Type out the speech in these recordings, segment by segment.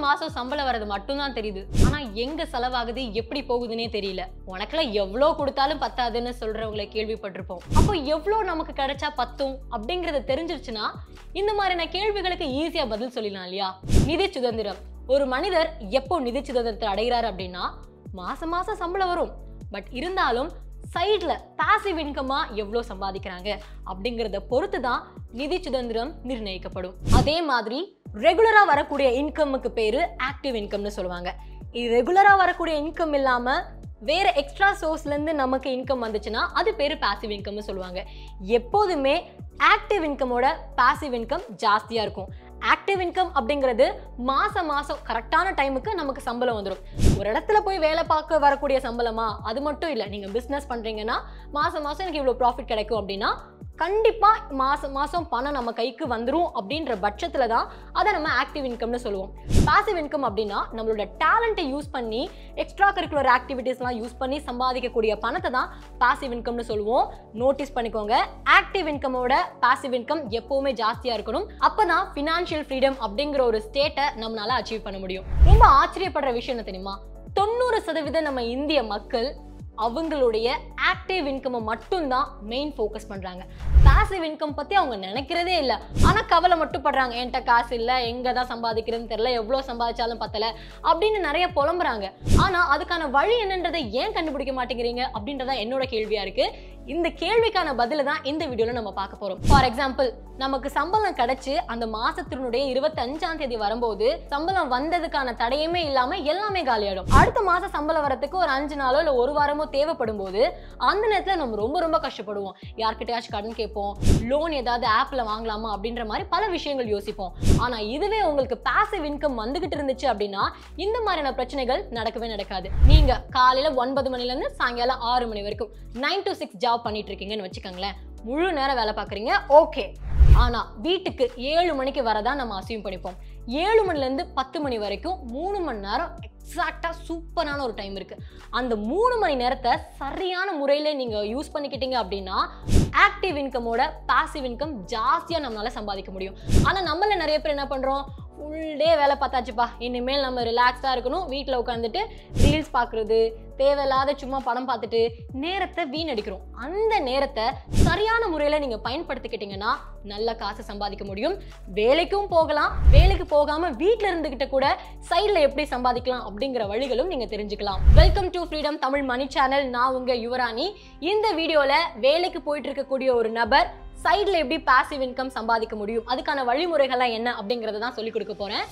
மாசம் சம்பளம் வர்றது மட்டும்தான் தெரியுது ஆனா எங்க செலவாகுது எப்படி போகுதுன்னே தெரியல உனக்குலாம் எவ்வளோ கொடுத்தாலும் பத்தாதுன்னு சொல்றவங்களை கேள்விப்பட்டிருப்போம் அப்போ எவ்வளோ நமக்கு கிடைச்சா பத்தும் அப்படிங்கறது தெரிஞ்சிருச்சுன்னா இந்த மாதிரியான கேள்விகளுக்கு ஈஸியா பதில் சொல்லிடலாம் இல்லையா நிதி சுதந்திரம் ஒரு மனிதர் எப்போ நிதி சுதந்திரத்தை அடைகிறாரு அப்படின்னா மாசம் மாசம் சம்பளம் வரும் பட் இருந்தாலும் சைடில் பாசிவ் இன்கமா எவ்வளோ சம்பாதிக்கிறாங்க அப்படிங்கிறத பொறுத்து தான் நிதி சுதந்திரம் நிர்ணயிக்கப்படும் அதே மாதிரி ரெகுலராக வரக்கூடிய இன்கமுக்கு பேர் ஆக்டிவ் இன்கம்னு சொல்லுவாங்க இது ரெகுலராக வரக்கூடிய இன்கம் இல்லாமல் வேற எக்ஸ்ட்ரா சோர்ஸ்லேருந்து நமக்கு இன்கம் வந்துச்சுன்னா அது பேர் பாசிவ் இன்கம்னு சொல்லுவாங்க எப்போதுமே ஆக்டிவ் இன்கமோட பாசிவ் இன்கம் ஜாஸ்தியாக இருக்கும் ஆக்டிவ் இன்கம் அப்படிங்கிறது மாசம் மாசம் கரெக்டான டைமுக்கு நமக்கு சம்பளம் வந்துடும் ஒரு இடத்துல போய் வேலை பார்க்க வரக்கூடிய சம்பளமா அது மட்டும் இல்லை நீங்க பிஸ்னஸ் பண்றீங்கன்னா மாசம் மாசம் எனக்கு இவ்வளோ ப்ராஃபிட் கிடைக்கும் அப்படின்னா கண்டிப்பா மாசம் மாசம் பணம் நம்ம கைக்கு வந்துரும் அப்படின்ற பட்சத்துல தான் அதை நம்ம ஆக்டிவ் இன்கம்னு சொல்லுவோம் பாசிவ் இன்கம் அப்படின்னா நம்மளோட டேலண்ட்டை யூஸ் பண்ணி எக்ஸ்ட்ரா கரிக்குலர் ஆக்டிவிட்டீஸ்லாம் யூஸ் பண்ணி சம்பாதிக்கக்கூடிய பணத்தை தான் பாசிவ் இன்கம்னு சொல்லுவோம் நோட்டீஸ் பண்ணிக்கோங்க ஆக்டிவ் இன்கமோட பாசிவ் இன்கம் எப்பவுமே ஜாஸ்தியா இருக்கணும் அப்பதான் ஃபினான்ஷியல் ஃப்ரீடம் அப்படிங்கிற ஒரு ஸ்டேட்டை நம்மளால அச்சீவ் பண்ண முடியும் ரொம்ப ஆச்சரியப்படுற விஷயம் என்ன தெரியுமா தொண்ணூறு சதவீதம் நம்ம இந்திய மக்கள் அவங்களுடைய ஆக்டிவ் இன்கமை மட்டும்தான் மெயின் ஃபோக்கஸ் பண்றாங்க பாசிவ் இன்கம் பத்தி அவங்க நினைக்கிறதே இல்லை ஆனா கவலை மட்டும் படுறாங்க என்கிட்ட காசு இல்லை எங்க தான் சம்பாதிக்கிறதுன்னு தெரியல எவ்வளோ சம்பாதிச்சாலும் பத்தல அப்படின்னு நிறைய புலம்புறாங்க ஆனா அதுக்கான வழி என்னன்றதை ஏன் கண்டுபிடிக்க மாட்டேங்கிறீங்க அப்படின்றதா என்னோட கேள்வியா இருக்கு இந்த கேள்விக்கான பதில தான் இந்த வீடியோல நம்ம பார்க்க போறோம் ஃபார் எக்ஸாம்பிள் நமக்கு சம்பளம் கிடைச்சு அந்த மாசத்தினுடைய இருபத்தஞ்சாம் தேதி வரும்போது சம்பளம் வந்ததுக்கான தடையுமே இல்லாம எல்லாமே காலியாயிடும் அடுத்த மாசம் சம்பளம் வரதுக்கு ஒரு அஞ்சு நாளோ இல்ல ஒரு வாரமோ தேவைப்படும் போது அந்த நேரத்துல நம்ம ரொம்ப ரொம்ப கஷ்டப்படுவோம் யார்கிட்டயாச்சும் கடன் கேட்போம் லோன் ஏதாவது ஆப்ல வாங்கலாமா அப்படின்ற மாதிரி பல விஷயங்கள் யோசிப்போம் ஆனா இதுவே உங்களுக்கு பாசிவ் இன்கம் வந்துகிட்டு இருந்துச்சு அப்படின்னா இந்த மாதிரியான பிரச்சனைகள் நடக்கவே நடக்காது நீங்க காலையில ஒன்பது மணில இருந்து சாயங்காலம் ஆறு மணி வரைக்கும் நைன் டு சிக்ஸ் ஜாப் பண்ணிட்டு இருக்கீங்கன்னு வச்சுக்கோங்களேன் முழு நேரம் வேலை பார்க்குறீங்க ஓகே ஆனா வீட்டுக்கு ஏழு மணிக்கு வரதா நம்ம அசியூம் பண்ணிப்போம் ஏழு மணிலேருந்து பத்து மணி வரைக்கும் மூணு மணி நேரம் எக்ஸாக்டாக சூப்பரான ஒரு டைம் இருக்கு அந்த மூணு மணி நேரத்தை சரியான முறையில் நீங்கள் யூஸ் பண்ணிக்கிட்டீங்க அப்படின்னா ஆக்டிவ் இன்கமோட பாசிவ் இன்கம் ஜாஸ்தியாக நம்மளால சம்பாதிக்க முடியும் ஆனால் நம்மள நிறைய பேர் என்ன பண்ணுறோம் ஃபுல் டே வேலை பார்த்தாச்சுப்பா இனிமேல் நம்ம ரிலாக்ஸ்டாக இருக்கணும் வீட்டில் உட்காந்துட்டு ரீல்ஸ் பார்க்குறது தேவையில்லாத சும்மா படம் பார்த்துட்டு நேரத்தை வீணடிக்கிறோம் அந்த நேரத்தை சரியான முறையில் நீங்கள் பயன்படுத்திக்கிட்டீங்கன்னா நல்ல காசு சம்பாதிக்க முடியும் வேலைக்கும் போகலாம் வேலைக்கு போகாமல் வீட்டில் இருந்துக்கிட்ட கூட சைடில் எப்படி சம்பாதிக்கலாம் அப்படிங்கிற வழிகளும் நீங்கள் தெரிஞ்சுக்கலாம் welcome to freedom Tamil money channel நான் உங்கள் யுவராணி இந்த வீடியோவில் வேலைக்கு போயிட்டு இருக்கக்கூடிய ஒரு நபர் சைடில் எப்படி பாசிவ் இன்கம் சம்பாதிக்க முடியும் அதுக்கான வழிமுறைகள்லாம் என்ன அப்படிங்கிறத தான் சொல்லிக் கொடுக்க போகிறேன்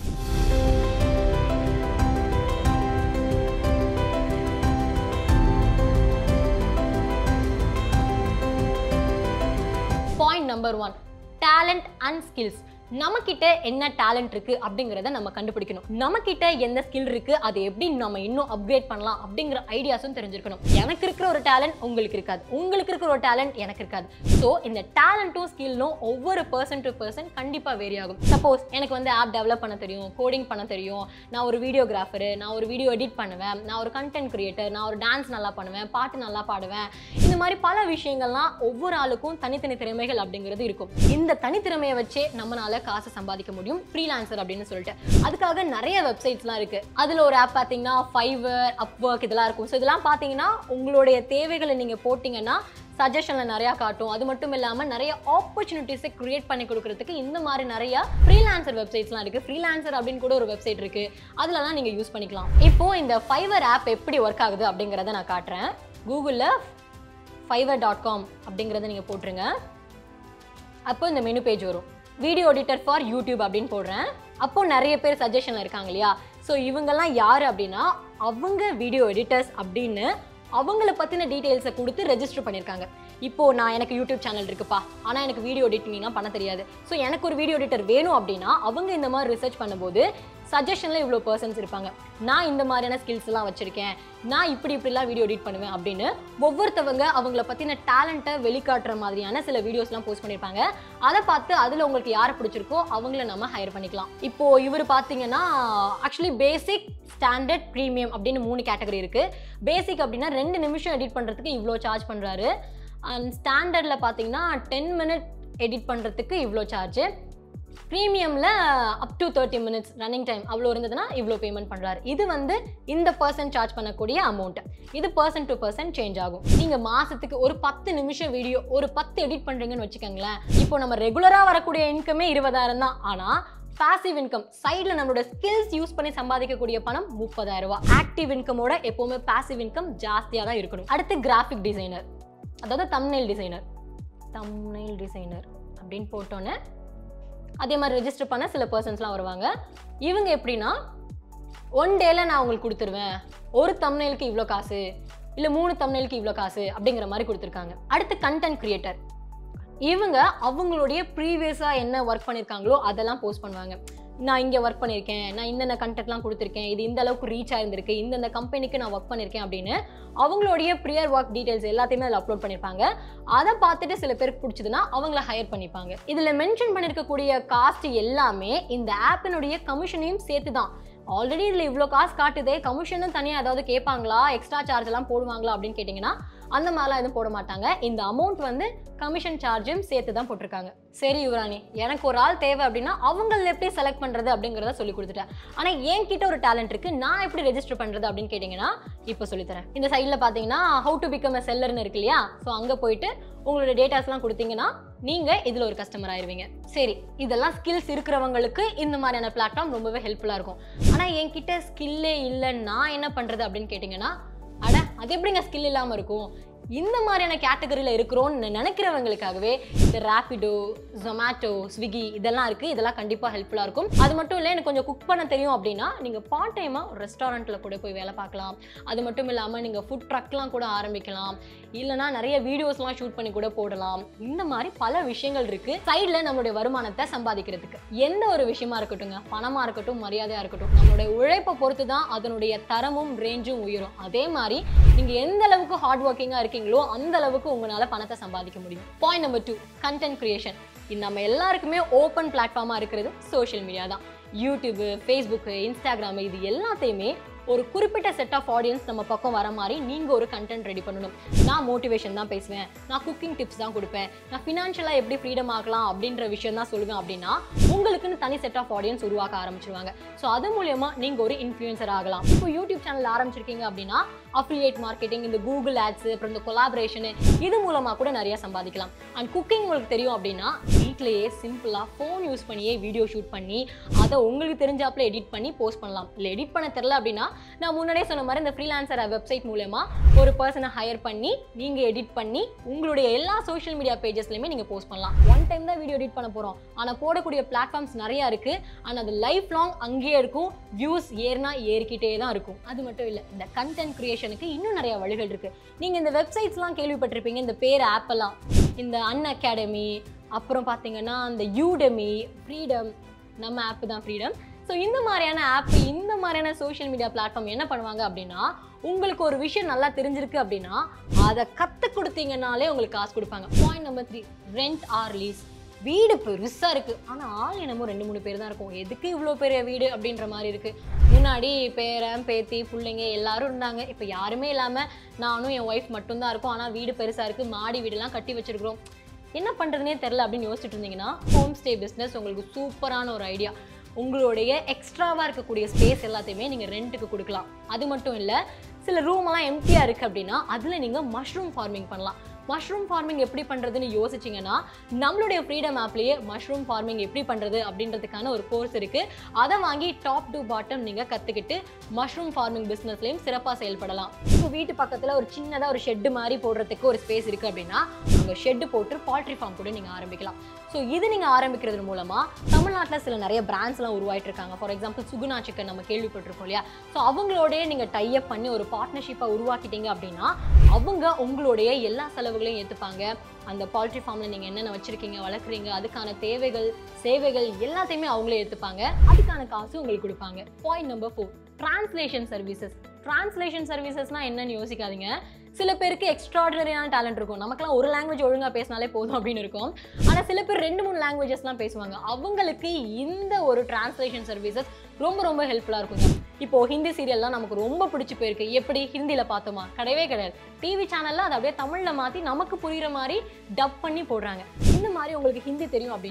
point number one talent and skills நம்மக்கிட்ட என்ன டேலண்ட் இருக்கு அப்படிங்கிறத நம்ம கண்டுபிடிக்கணும் நம்மக்கிட்ட எந்த ஸ்கில் இருக்கு அதை எப்படி நம்ம இன்னும் அப்கிரேட் பண்ணலாம் அப்படிங்கிற ஐடியாஸும் தெரிஞ்சிருக்கணும் எனக்கு இருக்கிற ஒரு டேலண்ட் உங்களுக்கு இருக்காது உங்களுக்கு இருக்கிற ஒரு டேலண்ட் எனக்கு இருக்காது ஸோ இந்த டேலண்ட்டும் ஸ்கில்லும் ஒவ்வொரு பர்சன் டு பர்சன் கண்டிப்பாக வேரி ஆகும் சப்போஸ் எனக்கு வந்து ஆப் டெவலப் பண்ண தெரியும் கோடிங் பண்ண தெரியும் நான் ஒரு வீடியோகிராஃபரு நான் ஒரு வீடியோ எடிட் பண்ணுவேன் நான் ஒரு கண்டென்ட் கிரியேட்டர் நான் ஒரு டான்ஸ் நல்லா பண்ணுவேன் பாட்டு நல்லா பாடுவேன் இந்த மாதிரி பல விஷயங்கள்லாம் ஒவ்வொரு ஆளுக்கும் தனித்தனி திறமைகள் அப்படிங்கிறது இருக்கும் இந்த தனித்திறமையை வச்சே நம்மளால காசு சம்பாதிக்க முடியும் ஃப்ரீலான்சர் அப்படின்னு சொல்லிட்டு அதுக்காக நிறைய வெப்சைட்ஸ்லாம் இருக்கு அதுல ஒரு ஆப் பார்த்தீங்கன்னா ஃபைவர் அப்ஒர்க் இதெல்லாம் இருக்கும் ஸோ இதெல்லாம் பார்த்தீங்கன்னா உங்களுடைய தேவைகளை நீங்க போட்டிங்கன்னா சஜஷனில் நிறையா காட்டும் அது மட்டும் இல்லாமல் நிறைய ஆப்பர்ச்சுனிட்டிஸை கிரியேட் பண்ணி கொடுக்கறதுக்கு இந்த மாதிரி நிறைய ஃப்ரீலான்சர் வெப்சைட்ஸ்லாம் இருக்குது ஃப்ரீலான்சர் அப்படின்னு கூட ஒரு வெப்சைட் இருக்குது அதுலலாம் நீங்கள் யூஸ் பண்ணிக்கலாம் இப்போ இந்த ஃபைவர் ஆப் எப்படி ஒர்க் ஆகுது அப்படிங்கிறத நான் காட்டுறேன் கூகுளில் ஃபைவர் டாட் காம் அப்படிங்கிறத நீங்கள் போட்டுருங்க அப்போ இந்த மெனு பேஜ் வரும் வீடியோ எடிட்டர் ஃபார் யூடியூப் அப்படின்னு போடுறேன் அப்போ நிறைய பேர் சஜஷனில் இருக்காங்க இல்லையா ஸோ இவங்கெல்லாம் யார் அப்படின்னா அவங்க வீடியோ எடிட்டர்ஸ் அப்படின்னு அவங்கள பற்றின டீட்டெயில்ஸை கொடுத்து ரெஜிஸ்டர் பண்ணியிருக்காங்க இப்போ நான் எனக்கு யூடியூப் சேனல் இருக்குப்பா ஆனால் எனக்கு வீடியோ எடிட்டிங்லாம் பண்ண தெரியாது ஸோ எனக்கு ஒரு வீடியோ எடிட்டர் வேணும் அப்படின்னா அவங்க இந்த மாதிரி ரிசர்ச் பண்ணும்போது சஜஷனில் இவ்வளோ பர்சன்ஸ் இருப்பாங்க நான் இந்த மாதிரியான ஸ்கில்ஸ் எல்லாம் வச்சுருக்கேன் நான் இப்படி இப்படிலாம் வீடியோ எடிட் பண்ணுவேன் அப்படின்னு ஒவ்வொருத்தவங்க அவங்கள பற்றின டேலண்ட்டை வெளிக்காட்டுற மாதிரியான சில வீடியோஸ்லாம் போஸ்ட் பண்ணியிருப்பாங்க அதை பார்த்து அதில் உங்களுக்கு யாரை பிடிச்சிருக்கோ அவங்கள நம்ம ஹையர் பண்ணிக்கலாம் இப்போ இவர் பார்த்தீங்கன்னா ஆக்சுவலி பேசிக் ஸ்டாண்டர்ட் ப்ரீமியம் அப்படின்னு மூணு கேட்டகரி இருக்குது பேசிக் அப்படின்னா ரெண்டு நிமிஷம் எடிட் பண்ணுறதுக்கு இவ்வளோ சார்ஜ் பண்ணுறாரு அண்ட் ஸ்டாண்டர்டில் பார்த்தீங்கன்னா டென் மினிட் எடிட் பண்ணுறதுக்கு இவ்வளோ சார்ஜு ப்ரீமியமில் up to thirty minutes running time அவ்வளோ இருந்ததுன்னா இவ்வளோ பேமெண்ட் பண்ணுறாரு இது வந்து இந்த பர்சன் சார்ஜ் பண்ணக்கூடிய அமௌண்ட் இது பர்சன் டு பர்சன் சேஞ்ச் ஆகும் நீங்கள் மாதத்துக்கு ஒரு பத்து நிமிஷம் வீடியோ ஒரு பத்து எடிட் பண்ணுறீங்கன்னு வச்சுக்கோங்களேன் இப்போ நம்ம ரெகுலராக வரக்கூடிய இன்கமே இருபதாயிரம் தான் ஆனால் பாசிவ் இன்கம் சைடில் நம்மளோட ஸ்கில்ஸ் யூஸ் பண்ணி சம்பாதிக்கக்கூடிய பணம் முப்பதாயிரம் ரூபாய் ஆக்டிவ் இன்கமோட எப்போவுமே பாசிவ் இன்கம் ஜாஸ்தியாக தான் இருக்கணும் அடுத்து கிராஃபிக் டிசைனர் அதாவது தம்னைல் டிசைனர் தம்னைல் டிசைனர் அப்படின்னு போட்டோன்னே அதே மாதிரி ரெஜிஸ்டர் பண்ண சில பர்சன்ஸ்லாம் வருவாங்க இவங்க எப்படின்னா ஒன் டேல நான் உங்களுக்கு கொடுத்துருவேன் ஒரு தம்னைலுக்கு இவ்வளோ காசு இல்லை மூணு தம்னைலுக்கு இவ்வளோ காசு அப்படிங்கிற மாதிரி கொடுத்துருக்காங்க அடுத்து கண்டென்ட் கிரியேட்டர் இவங்க அவங்களுடைய ப்ரீவியஸாக என்ன ஒர்க் பண்ணியிருக்காங்களோ அதெல்லாம் போஸ்ட் பண்ணுவாங்க நான் இங்கே ஒர்க் பண்ணியிருக்கேன் நான் இந்தந்த கண்டென்ட்லாம் கொடுத்துருக்கேன் இது இந்த அளவுக்கு ரீச் ஆயிருந்திருக்கு இந்தந்த கம்பெனிக்கு நான் ஒர்க் பண்ணியிருக்கேன் அப்படின்னு அவங்களுடைய ப்ரியர் ஒர்க் டீடைல்ஸ் எல்லாத்தையுமே அதில் அப்லோட் பண்ணியிருப்பாங்க அதை பார்த்துட்டு சில பேருக்கு பிடிச்சதுன்னா அவங்கள ஹையர் பண்ணிப்பாங்க இதில் மென்ஷன் பண்ணியிருக்கக்கூடிய காஸ்ட் எல்லாமே இந்த ஆப்பினுடைய கமிஷனையும் சேர்த்து தான் ஆல்ரெடி இதில் இவ்வளோ காசு காட்டுதே கமிஷனும் தனியாக ஏதாவது கேட்பாங்களா எக்ஸ்ட்ரா சார்ஜ் எல்லாம் போடுவாங்களா அப்படின்னு கேட்டிங்கன்னா அந்த மாதிரிலாம் எதுவும் போட மாட்டாங்க இந்த அமௌண்ட் வந்து கமிஷன் சார்ஜும் சேர்த்து தான் போட்டிருக்காங்க சரி யுவராணி எனக்கு ஒரு ஆள் தேவை அப்படின்னா அவங்கள எப்படி செலக்ட் பண்ணுறது அப்படிங்கிறத சொல்லி கொடுத்துட்டேன் ஆனால் என்கிட்ட ஒரு டேலண்ட் இருக்குது நான் எப்படி ரெஜிஸ்டர் பண்ணுறது அப்படின்னு கேட்டிங்கன்னா இப்போ சொல்லித்தரேன் இந்த சைடில் பார்த்தீங்கன்னா ஹவு டு பிகம் அ செல்லர்னு இருக்கு இல்லையா ஸோ அங்கே போயிட்டு உங்களோட டேட்டாஸ்லாம் கொடுத்தீங்கன்னா நீங்கள் இதில் ஒரு கஸ்டமர் ஆயிருவீங்க சரி இதெல்லாம் ஸ்கில்ஸ் இருக்கிறவங்களுக்கு இந்த மாதிரியான பிளாட்ஃபார்ம் ரொம்பவே ஹெல்ப்ஃபுல்லாக இருக்கும் ஆனால் என்கிட்ட ஸ்கில்லே இல்லை நான் என்ன பண்ணுறது அப்படின்னு கேட்டிங்கன்னா அட அது எப்படிங்க ஸ்கில் இல்லாமல் இருக்கும் இந்த மாதிரியான கேட்டகரியில் இருக்கிறோன்னு நினைக்கிறவங்களுக்காகவே இந்த ரேபிடோ ஜொமேட்டோ ஸ்விக்கி இதெல்லாம் இருக்குது இதெல்லாம் கண்டிப்பாக ஹெல்ப்ஃபுல்லாக இருக்கும் அது மட்டும் இல்லை எனக்கு கொஞ்சம் குக் பண்ண தெரியும் அப்படின்னா நீங்கள் பார்ட் டைமாக ரெஸ்டாரண்ட்டில் கூட போய் வேலை பார்க்கலாம் அது மட்டும் இல்லாமல் நீங்கள் ஃபுட் ட்ரக்லாம் கூட ஆரம்பிக்கலாம் இல்லைனா நிறைய வீடியோஸ்லாம் ஷூட் பண்ணி கூட போடலாம் இந்த மாதிரி பல விஷயங்கள் இருக்குது சைடில் நம்மளுடைய வருமானத்தை சம்பாதிக்கிறதுக்கு எந்த ஒரு விஷயமா இருக்கட்டுங்க பணமாக இருக்கட்டும் மரியாதையாக இருக்கட்டும் நம்மளுடைய உழைப்பை பொறுத்து தான் அதனுடைய தரமும் ரேஞ்சும் உயரும் அதே மாதிரி நீங்கள் எந்த அளவுக்கு ஹார்ட் ஒர்க்கிங்காக இருக்கீங்களோ அந்த அளவுக்கு உங்களால் பணத்தை சம்பாதிக்க முடியும் point number two content creation இது நம்ம எல்லாருக்குமே ஓப்பன் பிளாட்ஃபார்மாக இருக்கிறது சோஷியல் மீடியா தான் யூடியூபு ஃபேஸ்புக்கு இன்ஸ்டாகிராமு இது எல்லாத்தையுமே ஒரு குறிப்பிட்ட செட் ஆஃப் ஆடியன்ஸ் நம்ம பக்கம் வர மாதிரி நீங்கள் ஒரு கண்டென்ட் ரெடி பண்ணணும் நான் மோட்டிவேஷன் தான் பேசுவேன் நான் குக்கிங் டிப்ஸ் தான் கொடுப்பேன் நான் ஃபினான்ஷியலாக எப்படி ஃப்ரீடம் ஆகலாம் அப்படின்ற விஷயம் தான் சொல்லுவேன் அப்படின்னா உங்களுக்குன்னு தனி செட் ஆஃப் ஆடியன்ஸ் உருவாக்க ஆரம்பிச்சிருவாங்க ஸோ அது மூலயமா நீங்கள் ஒரு இன்ஃப்ளூயன்சர் ஆகலாம் இப்போ யூடியூப் சேனல் ஆரம்பிச்சிருக்கீங்க அப்படின்னா அஃபிலியேட் மார்க்கெட்டிங் இந்த கூகுள் ஆட்ஸ் அப்புறம் இந்த கொலாபரேஷன் இது மூலமாக கூட நிறைய சம்பாதிக்கலாம் அண்ட் குக்கிங் உங்களுக்கு தெரியும் அப்படின்னா வீட்டிலேயே சிம்பிளாக ஃபோன் யூஸ் பண்ணியே வீடியோ ஷூட் பண்ணி அதை உங்களுக்கு தெரிஞ்சாப்புல எடிட் பண்ணி போஸ்ட் பண்ணலாம் இல்லை எடிட் பண்ண தெரில அப்படின்னா நான் முன்னாடியே சொன்ன மாதிரி இந்த ஃப்ரீலான்சர் வெப்சைட் மூலயமா ஒரு பர்சனை ஹையர் பண்ணி நீங்கள் எடிட் பண்ணி உங்களுடைய எல்லா சோஷியல் மீடியா பேஜஸ்லையுமே நீங்கள் போஸ்ட் பண்ணலாம் ஒன் டைம் தான் வீடியோ எடிட் பண்ண போகிறோம் ஆனால் போடக்கூடிய பிளாட்ஃபார்ம்ஸ் நிறையா இருக்குது ஆனால் அது லைஃப் லாங் அங்கேயே இருக்கும் வியூஸ் ஏறினா ஏறிக்கிட்டே தான் இருக்கும் அது மட்டும் இல்லை இந்த கண்டென்ட் கிரியேஷனுக்கு இன்னும் நிறைய வழிகள் இருக்குது நீங்கள் இந்த வெப்சைட்ஸ்லாம் கேள்விப்பட்டிருப்பீங்க இந்த பேர் ஆப்பெல்லாம் இந்த அன் அகாடமி அப்புறம் பார்த்தீங்கன்னா இந்த யூடெமி ஃப்ரீடம் நம்ம ஆப் தான் ஃப்ரீடம் ஸோ இந்த மாதிரியான ஆப் இந்த மாதிரியான சோஷியல் மீடியா பிளாட்ஃபார்ம் என்ன பண்ணுவாங்க அப்படின்னா உங்களுக்கு ஒரு விஷயம் நல்லா தெரிஞ்சிருக்கு அப்படின்னா அதை கற்றுக் கொடுத்தீங்கனாலே உங்களுக்கு காசு கொடுப்பாங்க point number three rent or lease வீடு பெருசாக இருக்குது ஆனால் ஆள் என்னமோ ரெண்டு மூணு பேர் தான் இருக்கும் எதுக்கு இவ்வளோ பெரிய வீடு அப்படின்ற மாதிரி இருக்குது முன்னாடி பேரன் பேத்தி பிள்ளைங்க எல்லாரும் இருந்தாங்க இப்போ யாருமே இல்லாமல் நானும் என் ஒய்ஃப் மட்டும்தான் இருக்கும் ஆனால் வீடு பெருசாக இருக்குது மாடி வீடெல்லாம் கட்டி வச்சிருக்கிறோம் என்ன பண்ணுறதுனே தெரில அப்படின்னு யோசிச்சுட்டு இருந்தீங்கன்னா ஹோம் ஸ்டே பிஸ்னஸ் உங்களுக்கு சூப்பரான ஒரு ஐடியா உங்களுடைய எக்ஸ்ட்ராவாக இருக்கக்கூடிய ஸ்பேஸ் எல்லாத்தையுமே நீங்கள் ரெண்ட்டுக்கு கொடுக்கலாம் அது மட்டும் இல்லை சில ரூமெல்லாம் எம்டியாக இருக்குது அப்படின்னா அதில் நீங்கள் மஷ்ரூம் ஃபார்மிங் பண்ணலாம் மஷ்ரூம் ஃபார்மிங் எப்படி பண்ணுறதுன்னு யோசிச்சிங்கன்னா நம்மளுடைய ஃப்ரீடம் ஆப்லேயே மஷ்ரூம் ஃபார்மிங் எப்படி பண்ணுறது அப்படின்றதுக்கான ஒரு கோர்ஸ் இருக்குது அதை வாங்கி டாப் டு பாட்டம் நீங்கள் கற்றுக்கிட்டு மஷ்ரூம் ஃபார்மிங் பிஸ்னஸ்லையும் சிறப்பாக செயல்படலாம் இப்போ வீட்டு பக்கத்தில் ஒரு சின்னதாக ஒரு ஷெட்டு மாதிரி போடுறதுக்கு ஒரு ஸ்பேஸ் இருக்குது அப்படின்னா அங்கே ஷெட்டு போட்டு பால்ட்ரி ஃபார்ம் கூட நீங்கள் ஆரம்பிக்கலாம் ஸோ இது நீங்கள் ஆரம்பிக்கிறது மூலமாக தமிழ்நாட்டில் சில நிறைய பிராண்ட்ஸ்லாம் உருவாயிட்டு இருக்காங்க ஃபார் எக்ஸாம்பிள் சுகுணா சிக்கன் நம்ம கேள்விப்பட்டிருக்கோம் இல்லையா ஸோ அவங்களோடய நீங்கள் டைப் பண்ணி ஒரு பார்ட்னர்ஷிப்பாக உருவாக்கிட்டீங்க அப்படின்னா அவங்க உங்களுடைய எல்லா செலவுகளையும் ஏற்றுப்பாங்க அந்த பால்ட்ரி ஃபார்மில் நீங்கள் என்னென்ன வச்சுருக்கீங்க வளர்க்குறீங்க அதுக்கான தேவைகள் சேவைகள் எல்லாத்தையுமே அவங்களே எடுத்துப்பாங்க அதுக்கான காசு உங்களுக்கு கொடுப்பாங்க point number four translation services translation சர்வீசஸ்னால் என்னன்னு யோசிக்காதீங்க சில பேருக்கு எக்ஸ்ட்ராடினரியான டேலண்ட் இருக்கும் நமக்குலாம் ஒரு லாங்குவேஜ் ஒழுங்காக பேசினாலே போதும் அப்படின்னு இருக்கும் ஆனால் சில பேர் ரெண்டு மூணு லாங்குவேஜஸ்லாம் பேசுவாங்க அவங்களுக்கு இந்த ஒரு டிரான்ஸ்லேஷன் சர்வீசஸ் ரொம்ப ரொம்ப ஹெல்ப்ஃபுல்லாக இருக்குங்க இப்போ ஹிந்தி சீரியல்லாம் நமக்கு ரொம்ப பிடிச்சி போயிருக்கு எப்படி ஹிந்தியில் பார்த்தோமா கிடையவே கிடையாது டிவி சேனலில் அதை அப்படியே தமிழில் மாற்றி நமக்கு புரிகிற மாதிரி டப் பண்ணி போடுறாங்க இந்த மாதிரி உங்களுக்கு ஹிந்தி தெரியும் அப்படின்னா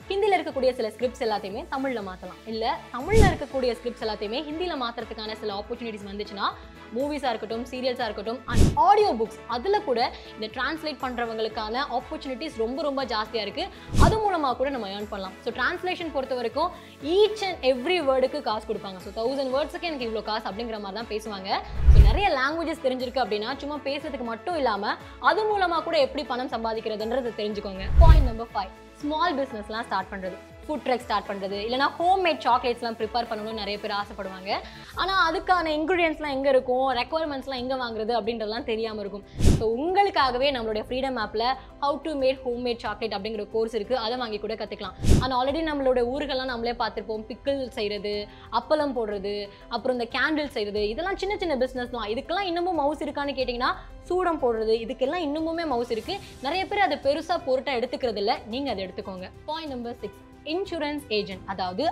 ஹிந்தியில் இருக்கக்கூடிய சில ஸ்கிரிப்ட்ஸ் எல்லாத்தையுமே தமிழில் மாற்றலாம் இல்லை தமிழில் இருக்கக்கூடிய ஸ்கிரிப்ட்ஸ் எல்லாத்தையுமே ஹிந்தியில் மாற்றுறதுக்கான சில ஆப்பர்ச்சுனிட்டிஸ் வந்துச்சுன்னா மூவிஸாக இருக்கட்டும் சீரியல்ஸாக இருக்கட்டும் அண்ட் ஆடியோ புக்ஸ் அதில் கூட இந்த டிரான்ஸ்லேட் பண்ணுறவங்களுக்கான ஆப்பர்ச்சுனிட்டிஸ் ரொம்ப ரொம்ப ஜாஸ்தியாக இருக்குது அது மூலமாக கூட நம்ம ஏர்ன் பண்ணலாம் ஸோ டிரான்ஸ்லேஷன் பொறுத்த வரைக்கும் ஈச் அண்ட் எவ்ரி வேர்டுக்கு காசு கொடுப்பாங்க ஸோ தௌசண்ட் வேர்ட்ஸுக்கு எனக்கு இவ்வளோ காசு அப்படிங்கிற மாதிரி தான் பேசுவாங்க ஸோ நிறைய லாங்குவேஜஸ் தெரிஞ்சிருக்கு அப்படின்னா சும்மா பேசுறதுக்கு மட்டும் இல்லாமல் அது மூலமாக கூட எப்படி பணம் சம்பாதிக்கிறதுன்றது தெரிஞ்சுக்கோங்க பாயிண்ட் நம்பர் ஃபைவ் ஸ்மால் பிஸ்னஸ்லாம் ஸ்டார்ட் பண்ணுறது ஃபுட் ட்ரக் ஸ்டார்ட் பண்ணுறது இல்லைனா ஹோம் மேட் சாக்லேட்ஸ்லாம் ப்ரிப்பேர் பண்ணணும்னு நிறைய பேர் ஆசைப்படுவாங்க ஆனால் அதுக்கான இன்க்ரீடியன்ஸ்லாம் எங்கே இருக்கும் ரெக்குவயர்மெண்ட்ஸ்லாம் எங்கே வாங்குறது அப்படின்றதெல்லாம் தெரியாமல் இருக்கும் ஸோ உங்களுக்காகவே நம்மளுடைய ஃப்ரீடம் ஆப்பில் how to made home made chocolate அப்படிங்கிற கோர்ஸ் இருக்குது அதை வாங்கி கூட கற்றுக்கலாம் ஆனால் ஆல்ரெடி நம்மளோட ஊர்கள்லாம் நம்மளே பார்த்துருப்போம் பிக்கிள் செய்கிறது அப்பளம் போடுறது அப்புறம் இந்த கேண்டில் செய்கிறது இதெல்லாம் சின்ன சின்ன பிஸ்னஸ் தான் இதுக்கெல்லாம் இன்னமும் மவுஸ் இருக்கான்னு கேட்டிங்கன்னா சூடம் போடுறது இதுக்கெல்லாம் இன்னமுமே மவுஸ் இருக்குது நிறைய பேர் அதை பெருசாக பொருட்டாக எடுத்துக்கிறது இல்லை நீங்கள் அதை எடுத்துக்கோங்க point number six insurance agent அதாவது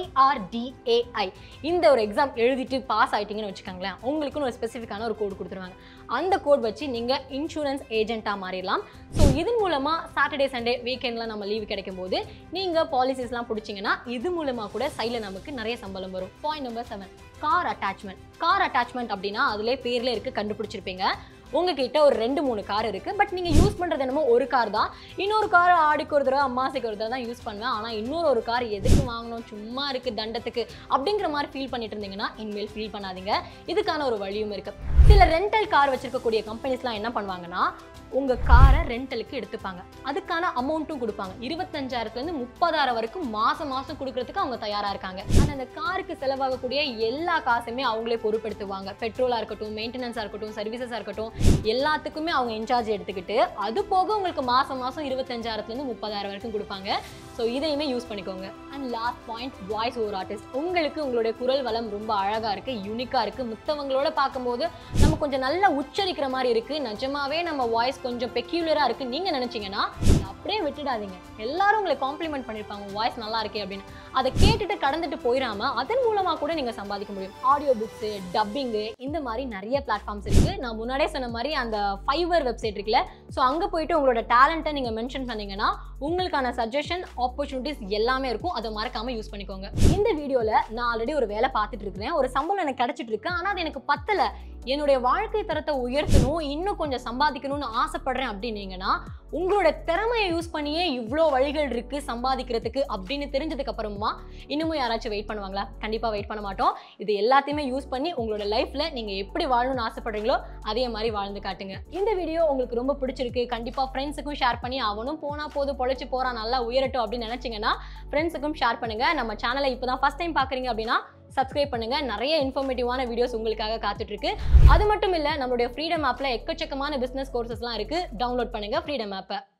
ஐஆர்டிஏஐ இந்த ஒரு எக்ஸாம் எழுதிட்டு பாஸ் ஆயிட்டீங்கன்னு வச்சுக்கோங்களேன் உங்களுக்குன்னு ஒரு ஸ்பெசிஃபிக்கான ஒரு கோடு கொடுத்துருவாங்க அந்த கோட் வச்சு நீங்கள் இன்சூரன்ஸ் ஏஜென்ட்டாக மாறிடலாம் ஸோ இதன் மூலமாக சாட்டர்டே சண்டே வீக்கெண்டில் நம்ம லீவு கிடைக்கும் போது நீங்கள் பாலிசிஸ்லாம் பிடிச்சிங்கன்னா இது மூலமாக கூட சைடில் நமக்கு நிறைய சம்பளம் வரும் point number seven car attachment car attachment அப்படின்னா அதிலே பேர்ல இருக்கு கண்டுபிடிச்சிருப்பீங்க உங்ககிட்ட ஒரு ரெண்டு மூணு கார் இருக்கு பட் நீங்க யூஸ் பண்றது என்னமோ ஒரு கார் தான் இன்னொரு கார் ஆடிக்கு ஒரு தடவை அம்மாசைக்கு ஒரு தடவை தான் யூஸ் பண்ணுவேன் ஆனா இன்னொரு ஒரு கார் எதுக்கு வாங்கணும் சும்மா இருக்கு தண்டத்துக்கு அப்படிங்கிற மாதிரி ஃபீல் பண்ணிட்டு இருந்தீங்கன்னா இனிமேல் ஃபீல் பண்ணாதீங்க இதுக்கான ஒரு வழியும் இருக்கு சில ரெண்டல் கார் வச்சிருக்கக்கூடிய கம்பெனிஸ்லாம் என்ன பண்ணுவாங்கன்னா உங்க காரை ரெண்டலுக்கு எடுத்துப்பாங்க அதுக்கான அமௌண்ட்டும் கொடுப்பாங்க இருபத்தஞ்சாயிரத்துல இருந்து முப்பதாயிரம் வரைக்கும் மாசம் மாசம் கொடுக்கறதுக்கு அவங்க தயாரா இருக்காங்க ஆனா அந்த காருக்கு செலவாகக்கூடிய எல்லா காசுமே அவங்களே பொறுப்பெடுத்துவாங்க பெட்ரோலா இருக்கட்டும் மெயின்டெனன்ஸா இருக்கட்டும் சர்வீசஸா இருக்கட்டும் எல்லாத்துக்குமே அவங்க இன்சார்ஜ் எடுத்துக்கிட்டு அது போக உங்களுக்கு மாசம் மாசம் இருபத்தஞ்சாயிரத்துல இருந்து முப்பதாயிரம் வரைக்கும் கொடுப்பாங்க ஸோ இதையுமே யூஸ் பண்ணிக்கோங்க and last point voice over artist உங்களுக்கு உங்களுடைய குரல் வளம் ரொம்ப அழகா இருக்கு யூனிக்கா இருக்கு மித்தவங்களோட பார்க்கும்போது நம்ம கொஞ்சம் நல்லா உச்சரிக்கிற மாதிரி இருக்கு நிஜமாவே நம்ம வாய்ஸ் கொஞ்சம் பெக்யூலரா இருக்கு நீங்க நினைச்சீங்கன்னா அதை அப்படியே விட்டுடாதீங்க எல்லாரும் உங்களை காம்ப்ளிமெண்ட் பண்ணிருப்பாங்க வாய்ஸ் நல்லா இருக்கே அப்படின்னு அதை கேட்டுட்டு கடந்துட்டு போயிடாம அதன் மூலமா கூட நீங்க சம்பாதிக்க முடியும் ஆடியோ புக்ஸ் டப்பிங்கு இந்த மாதிரி நிறைய பிளாட்ஃபார்ம்ஸ் இருக்கு நான் முன்னாடியே சொன்ன மாதிரி அந்த ஃபைவர் வெப்சைட் இருக்குல்ல ஸோ அங்க போயிட்டு உங்களோட டேலண்ட்டை நீங்க மென்ஷன் பண்ணீங்கன்னா உங்களுக்கான சஜஷன் ஆப்பர்ச்சுனிட்டிஸ் எல்லாமே இருக்கும் அதை மறக்காம யூஸ் பண்ணிக்கோங்க இந்த வீடியோல நான் ஆல்ரெடி ஒரு வேலை பார்த்துட்டு இருக்கிறேன் ஒரு சம்பளம் எனக்கு கிடைச்சிட்டு இருக்கு ஆனா அது எனக்கு பத்தல என்னுடைய வாழ்க்கை தரத்தை உயர்த்தணும் இன்னும் கொஞ்சம் சம்பாதிக்கணும்னு ஆசைப்படுறேன் அப்படின்னீங்கன்னா உங்களோட திறமையை யூஸ் பண்ணியே இவ்வளோ வழிகள் இருக்கு சம்பாதிக்கிறதுக்கு அப்படின்னு தெரிஞ்சதுக்கு அப்புறமா இன்னமும் யாராச்சும் வெயிட் பண்ணுவாங்களா கண்டிப்பாக வெயிட் பண்ண மாட்டோம் இது எல்லாத்தையுமே யூஸ் பண்ணி உங்களோட லைஃப்ல நீங்க எப்படி வாழணும்னு ஆசைப்படுறீங்களோ அதே மாதிரி வாழ்ந்து காட்டுங்க இந்த வீடியோ உங்களுக்கு ரொம்ப பிடிச்சிருக்கு கண்டிப்பாக ஃப்ரெண்ட்ஸுக்கும் ஷேர் பண்ணி அவனும் போனா போது பொழைச்சு போறான் நல்லா உயரட்டும் அப்படின்னு நினைச்சீங்கன்னா ஃப்ரெண்ட்ஸுக்கும் ஷேர் பண்ணுங்க நம்ம சேனலை இப்போ தான் ஃபர்ஸ்ட் டைம் பார்க்குறீங்க அப்படின்னா சப்ஸ்கிரைப் பண்ணுங்க நிறைய இன்ஃபர்மேட்டிவான வீடியோஸ் உங்களுக்காக காத்துட்டு இருக்கு அது மட்டும் இல்ல நம்மளுடைய ஃப்ரீடம் ஆப்ல எக்கச்சக்கமான பிசினஸ் கோர்சஸ்லாம் இருக்கு டவுன்லோட் பண்ணுங்க ஃப்ரீடம் ஆப்பை